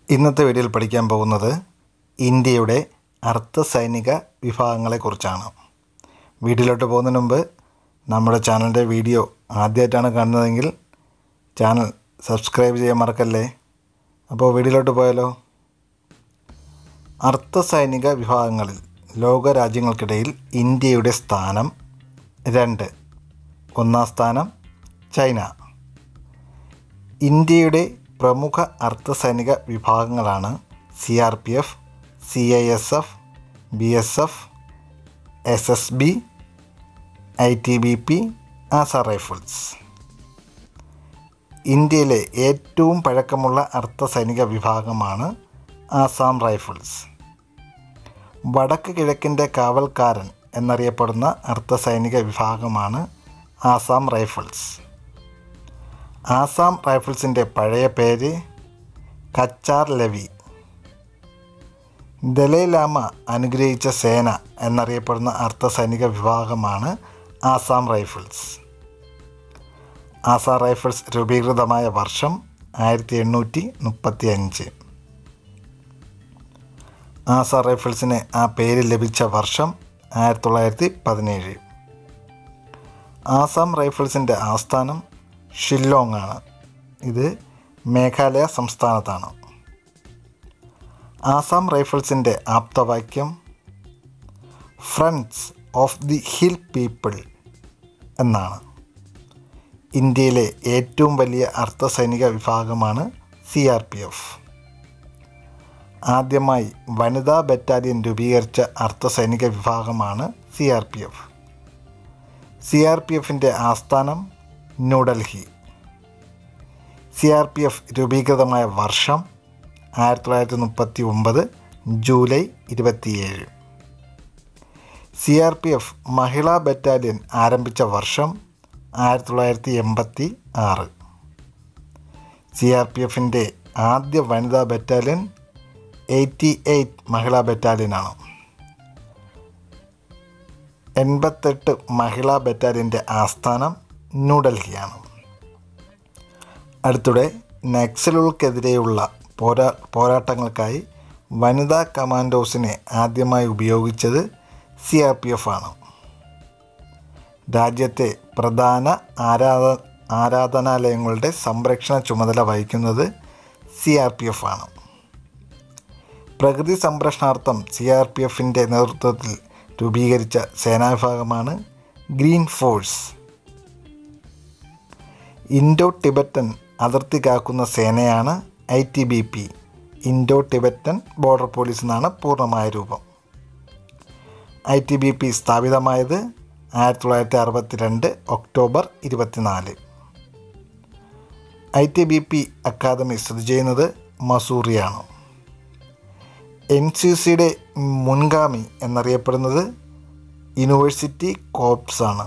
ഇന്നത്തെ വീഡിയോയിൽ പഠിക്കാൻ പോകുന്നത് ഇന്ത്യയുടെ അർദ്ധ സൈനിക വിഭാഗങ്ങളെക്കുറിച്ചാണ് വീഡിയോയിലോട്ട് പോകുന്നതിന് മുമ്പ് നമ്മുടെ ചാനലിൻ്റെ വീഡിയോ ആദ്യമായിട്ടാണ് കാണുന്നതെങ്കിൽ ചാനൽ സബ്സ്ക്രൈബ് ചെയ്യാൻ മറക്കല്ലേ അപ്പോൾ വീഡിയോയിലോട്ട് പോയാലോ അർദ്ധ സൈനിക വിഭാഗങ്ങളിൽ ലോക രാജ്യങ്ങൾക്കിടയിൽ ഇന്ത്യയുടെ സ്ഥാനം രണ്ട് ഒന്നാം സ്ഥാനം ചൈന ഇന്ത്യയുടെ പ്രമുഖ അർദ്ധസൈനിക വിഭാഗങ്ങളാണ് C R P F C I S F B S F S S B I T B P Assam Rifles ഇന്ത്യയിലെ ഏറ്റവും പഴക്കമുള്ള അർദ്ധസൈനിക വിഭാഗമാണ് ആസാം റൈഫിൾസ് വടക്ക് കിഴക്കിൻ്റെ കാവൽക്കാരൻ എന്നറിയപ്പെടുന്ന അർദ്ധസൈനിക വിഭാഗമാണ് ആസാം റൈഫിൾസ് ആസാം റൈഫിൾസിൻ്റെ പഴയ പേര് കച്ചാർ ലവി ദലൈലാമ അനുഗ്രഹിച്ച സേന എന്നറിയപ്പെടുന്ന അർദ്ധസൈനിക വിഭാഗമാണ് ആസാം റൈഫിൾസ് ആസാം റൈഫിൾസ് രൂപീകൃതമായ വർഷം ആയിരത്തി എണ്ണൂറ്റി മുപ്പത്തി അഞ്ച് ആസാം റൈഫിൾസിന് ആ പേര് ലഭിച്ച വർഷം ആയിരത്തി തൊള്ളായിരത്തി പതിനേഴ് ആസാം റൈഫിൾസിൻ്റെ ആസ്ഥാനം ഷില്ലോങ് ആണ് ഇത് മേഘാലയ സംസ്ഥാനത്താണ് ആസാം റൈഫിൾസിൻ്റെ ആപ്തവാക്യം friends of the hill people എന്നാണ് ഇന്ത്യയിലെ ഏറ്റവും വലിയ അർദ്ധസൈനിക വിഭാഗമാണ് സി ആർ പി എഫ് ആദ്യമായി വനിതാ ബറ്റാലിയൻ രൂപീകരിച്ച അർദ്ധസൈനിക വിഭാഗമാണ് C R P F C R P എഫിൻ്റെ ആസ്ഥാനം New Delhi C R P F രൂപീകൃതമായ വർഷം ആയിരത്തി തൊള്ളായിരത്തി മുപ്പത്തി ഒമ്പത് ജൂലൈ ഇരുപത്തിയേഴ് C R P F Mahila battalion ആരംഭിച്ച വർഷം ആയിരത്തി തൊള്ളായിരത്തി എൺപത്തി ആറ് സി ആർ പി എഫിൻ്റെ ആദ്യ വനിതാ ബറ്റാലിയൻ എയ്റ്റി എയ്റ്റ് മഹിളാ ബറ്റാലിയനാണ് എൺപത്തെട്ട് മഹിളാ ബറ്റാലിയൻ്റെ ആസ്ഥാനം ന്യൂഡൽഹിയാണ് അടുത്തിടെ നക്സലുകൾക്കെതിരെയുള്ള പോരാ പോരാട്ടങ്ങൾക്കായി വനിതാ കമാൻഡോസിനെ ആദ്യമായി ഉപയോഗിച്ചത് സി ആർ പി എഫ് ആണ് രാജ്യത്തെ പ്രധാന ആരാധ ആരാധനാലയങ്ങളുടെ സംരക്ഷണ ചുമതല വഹിക്കുന്നത് സി ആർ പി എഫ് ആണ് പ്രകൃതി സംരക്ഷണാർത്ഥം സി ആർ പി എഫിൻ്റെ നേതൃത്വത്തിൽ രൂപീകരിച്ച സേനാവിഭാഗമാണ് ഗ്രീൻ ഫോഴ്സ് ഇൻഡോ ടിബറ്റൻ അതിർത്തി കാക്കുന്ന സേനയാണ് I T B P Indo Tibetan border police എന്നാണ് പൂർണ്ണമായ രൂപം ഐ ടി ബി പി സ്ഥാപിതമായത് ആയിരത്തി തൊള്ളായിരത്തി അറുപത്തി രണ്ട് ഒക്ടോബർ ഇരുപത്തിനാല് I T B P academy സ്ഥിതി ചെയ്യുന്നത് മസൂറിയാണ് എൻ സി സിയുടെ മുൻഗാമി എന്നറിയപ്പെടുന്നത് യൂണിവേഴ്സിറ്റി കോപ്സ് ആണ്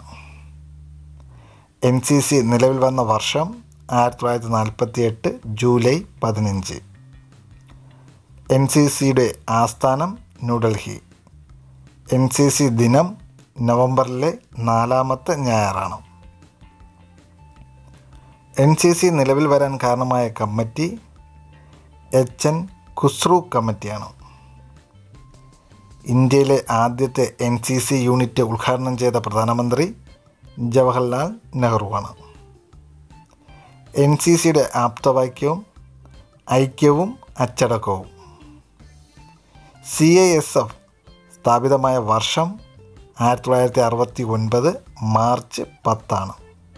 എൻ സി സി നിലവിൽ വന്ന വർഷം ആയിരത്തി തൊള്ളായിരത്തി നാൽപ്പത്തി എട്ട് ജൂലൈ പതിനഞ്ച് എൻ സി സിയുടെ ആസ്ഥാനം ന്യൂഡൽഹി എൻ സി സി ദിനം നവംബറിലെ നാലാമത്തെ ഞായറാണ് എൻ സി സി നിലവിൽ വരാൻ കാരണമായ കമ്മിറ്റി എച്ച് എൻ ഖുസ്രു കമ്മിറ്റിയാണ് ഇന്ത്യയിലെ ആദ്യത്തെ എൻ സി സി യൂണിറ്റ് ഉദ്ഘാടനം ചെയ്ത പ്രധാനമന്ത്രി ജവഹർലാൽ നെഹ്റുവാണ് എൻ സി സിയുടെ ആപ്തവാക്യവും ഐക്യവും അച്ചടക്കവും സി ഐ എസ് എഫ് സ്ഥാപിതമായ വർഷം ആയിരത്തി തൊള്ളായിരത്തി അറുപത്തി ഒൻപത് മാർച്ച് പത്താണ്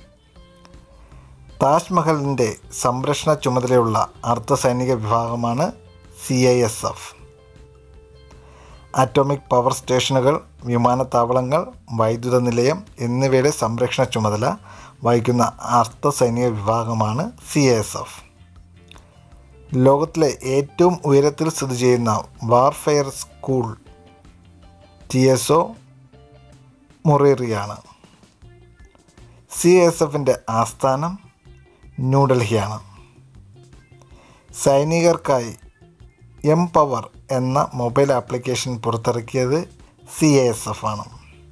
താജ്മഹലിൻ്റെ സംരക്ഷണ ചുമതലയുള്ള അർദ്ധസൈനിക വിഭാഗമാണ് C I S F atomic power സ്റ്റേഷനുകൾ വിമാനത്താവളങ്ങൾ വൈദ്യുത നിലയം എന്നിവയുടെ സംരക്ഷണ ചുമതല വഹിക്കുന്ന അർദ്ധസൈനിക വിഭാഗമാണ് സി എസ് എഫ് ലോകത്തിലെ ഏറ്റവും ഉയരത്തിൽ സ്ഥിതി ചെയ്യുന്ന warfare school T S O മൊറേറിയാണ് സി എസ് എഫിൻ്റെ ആസ്ഥാനം ന്യൂഡൽഹിയാണ് സൈനികർക്കായി എം പവർ എന്ന മൊബൈൽ ആപ്ലിക്കേഷൻ പുറത്തിറക്കിയത് സി എ എസ് എഫ് ആണ്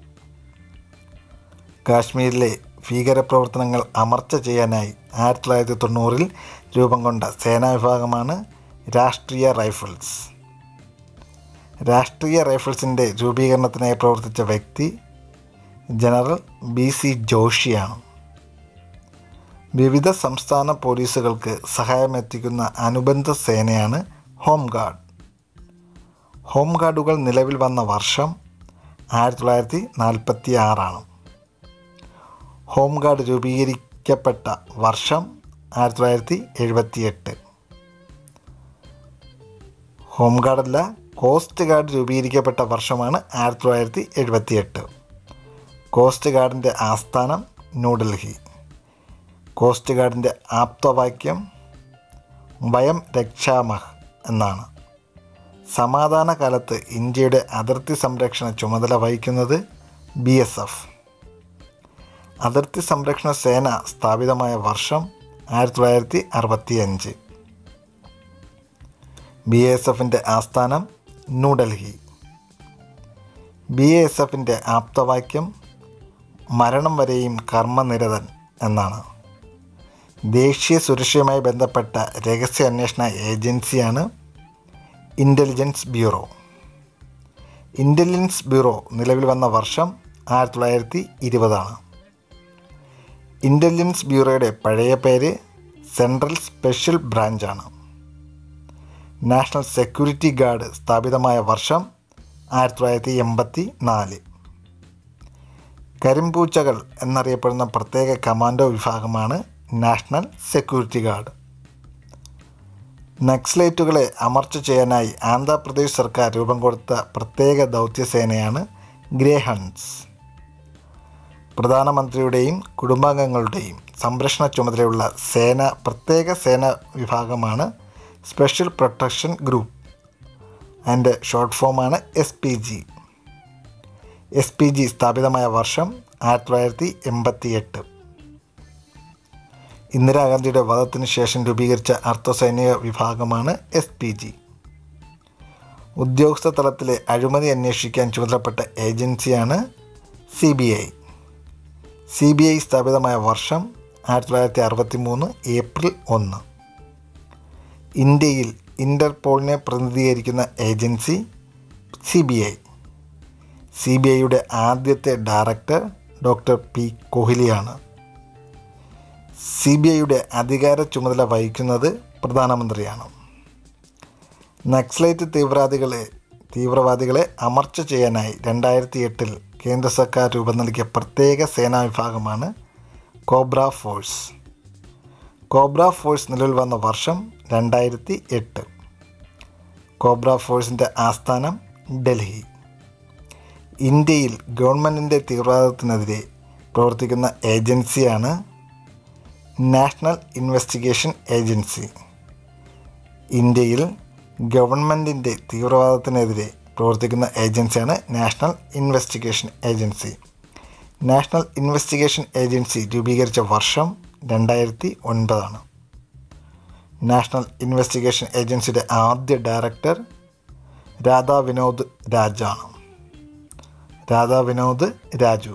കാശ്മീരിലെ ഭീകരപ്രവർത്തനങ്ങൾ അമർച്ച ചെയ്യാനായി ആയിരത്തി തൊള്ളായിരത്തി തൊണ്ണൂറിൽ രൂപം കൊണ്ട സേനാ വിഭാഗമാണ് രാഷ്ട്രീയ റൈഫിൾസ് രാഷ്ട്രീയ റൈഫിൾസിൻ്റെ രൂപീകരണത്തിനായി പ്രവർത്തിച്ച വ്യക്തി ജനറൽ ബി സി ജോഷിയാണ് വിവിധ സംസ്ഥാന പോലീസുകൾക്ക് സഹായമെത്തിക്കുന്ന അനുബന്ധ സേനയാണ് ഹോം ഗാർഡ് ഹോം ഗാർഡുകൾ നിലവിൽ വന്ന വർഷം ആയിരത്തി തൊള്ളായിരത്തി നാൽപ്പത്തി ആറാണ് ഹോം ഗാർഡ് രൂപീകരിക്കപ്പെട്ട വർഷം ആയിരത്തി തൊള്ളായിരത്തി എഴുപത്തി എട്ട് ഹോം ഗാർഡല്ല കോസ്റ്റ് ഗാർഡ് രൂപീകരിക്കപ്പെട്ട വർഷമാണ് ആയിരത്തി തൊള്ളായിരത്തി എഴുപത്തി എട്ട് കോസ്റ്റ് ഗാർഡിൻ്റെ ആസ്ഥാനം ന്യൂഡൽഹി കോസ്റ്റ് ഗാർഡിൻ്റെ ആപ്തവാക്യം വയം രക്ഷാമഹ് എന്നാണ് സമാധാന കാലത്ത് ഇന്ത്യയുടെ അതിർത്തി സംരക്ഷണ ചുമതല വഹിക്കുന്നത് ബി എസ് എഫ് അതിർത്തി സംരക്ഷണ സേന സ്ഥാപിതമായ വർഷം ആയിരത്തി തൊള്ളായിരത്തി അറുപത്തി അഞ്ച് ബി എസ് എഫിൻ്റെ ആസ്ഥാനം ന്യൂഡൽഹി ബി എസ് എഫിൻ്റെ ആപ്തവാക്യം മരണം വരെയും കർമ്മനിരതൻ എന്നാണ് ദേശീയ സുരക്ഷയുമായി ബന്ധപ്പെട്ട രഹസ്യ അന്വേഷണ ഏജൻസിയാണ് ഇൻ്റലിജൻസ് ബ്യൂറോ ഇൻ്റലിജൻസ് ബ്യൂറോ നിലവിൽ വന്ന വർഷം ആയിരത്തി തൊള്ളായിരത്തി ഇരുപതാണ് ഇൻ്റലിജൻസ് ബ്യൂറോയുടെ പഴയ പേര് സെൻട്രൽ സ്പെഷ്യൽ ബ്രാഞ്ചാണ് നാഷണൽ സെക്യൂരിറ്റി ഗാർഡ് സ്ഥാപിതമായ വർഷം ആയിരത്തി തൊള്ളായിരത്തി എൺപത്തി നാല് കരിമ്പൂച്ചകൾ എന്നറിയപ്പെടുന്ന പ്രത്യേക കമാൻഡോ വിഭാഗമാണ് നാഷണൽ സെക്യൂരിറ്റി ഗാർഡ് നക്സലൈറ്റുകളെ അമർച്ച ചെയ്യാനായി ആന്ധ്രാപ്രദേശ് സർക്കാർ രൂപം കൊടുത്ത പ്രത്യേക ദൗത്യസേനയാണ് ഗ്രേ ഹൺസ് പ്രധാനമന്ത്രിയുടെയും കുടുംബാംഗങ്ങളുടെയും സംരക്ഷണ ചുമതലയുള്ള സേന പ്രത്യേക സേന വിഭാഗമാണ് സ്പെഷ്യൽ പ്രൊട്ടക്ഷൻ ഗ്രൂപ്പ് അതിൻ്റെ ഷോർട്ട് ഫോമാണ് S P G S P G സ്ഥാപിതമായ വർഷം ആയിരത്തി തൊള്ളായിരത്തി എൺപത്തി എട്ട് ഇന്ദിരാഗാന്ധിയുടെ വധത്തിന് ശേഷം രൂപീകരിച്ച അർദ്ധസൈനിക വിഭാഗമാണ് എസ് പി ജി ഉദ്യോഗസ്ഥ തലത്തിലെ അഴിമതി അന്വേഷിക്കാൻ ചുമതലപ്പെട്ട ഏജൻസിയാണ് C B I C B I സ്ഥാപിതമായ വർഷം ആയിരത്തി തൊള്ളായിരത്തി അറുപത്തി മൂന്ന് ഏപ്രിൽ ഒന്ന് ഇന്ത്യയിൽ ഇൻ്റർപോളിനെ പ്രതിനിധീകരിക്കുന്ന agency C B I C B ഐയുടെ ആദ്യത്തെ ഡയറക്ടർ ഡോക്ടർ പി കോഹ്ലിയാണ് സി ബി ഐയുടെ അധികാര ചുമതല വഹിക്കുന്നത് പ്രധാനമന്ത്രിയാണ് നക്സലൈറ്റ് തീവ്രവാദികളെ തീവ്രവാദികളെ അമർച്ച ചെയ്യാനായി രണ്ടായിരത്തി എട്ടിൽ കേന്ദ്ര സർക്കാർ രൂപം നൽകിയ പ്രത്യേക സേനാ വിഭാഗമാണ് കോബ്ര ഫോഴ്സ് കോബ്ര ഫോഴ്സ് നിലവിൽ വന്ന വർഷം രണ്ടായിരത്തി എട്ട് കോബ്ര ഫോഴ്സിൻ്റെ ആസ്ഥാനം ഡൽഹി ഇന്ത്യയിൽ ഗവൺമെൻറ്റിൻ്റെ തീവ്രവാദത്തിനെതിരെ പ്രവർത്തിക്കുന്ന ഏജൻസിയാണ് നാഷണൽ ഇൻവെസ്റ്റിഗേഷൻ ഏജൻസി ഇന്ത്യയിൽ ഗവൺമെൻറ്റിൻ്റെ തീവ്രവാദത്തിനെതിരെ പ്രവർത്തിക്കുന്ന ഏജൻസിയാണ് national investigation agency national investigation agency രൂപീകരിച്ച വർഷം രണ്ടായിരത്തി ഒൻപതാണ് നാഷണൽ ഇൻവെസ്റ്റിഗേഷൻ ഏജൻസിയുടെ ആദ്യ ഡയറക്ടർ രാധാ വിനോദ് രാജാണ് രാധാ വിനോദ് രാജു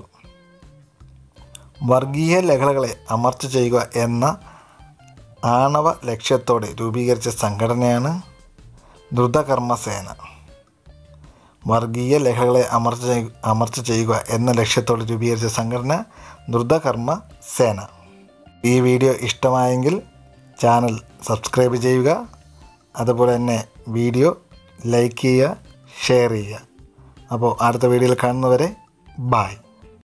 വർഗീയ ലഹളകളെ അമർച്ച ചെയ്യുക എന്ന ആണവ ലക്ഷ്യത്തോടെ രൂപീകരിച്ച സംഘടനയാണ് ദ്രുതകർമ്മസേന വർഗീയ ലഹളകളെ അമർച്ച ചെയ്യ- അമർച്ച ചെയ്യുക എന്ന ലക്ഷ്യത്തോടെ രൂപീകരിച്ച സംഘടന ദ്രുതകർമ്മ സേന ഈ വീഡിയോ ഇഷ്ടമായെങ്കിൽ ചാനൽ സബ്സ്ക്രൈബ് ചെയ്യുക അതുപോലെ തന്നെ വീഡിയോ ലൈക്ക് ചെയ്യുക ഷെയർ ചെയ്യുക അപ്പോൾ അടുത്ത വീഡിയോയിൽ കാണുന്നവരെ ബായ്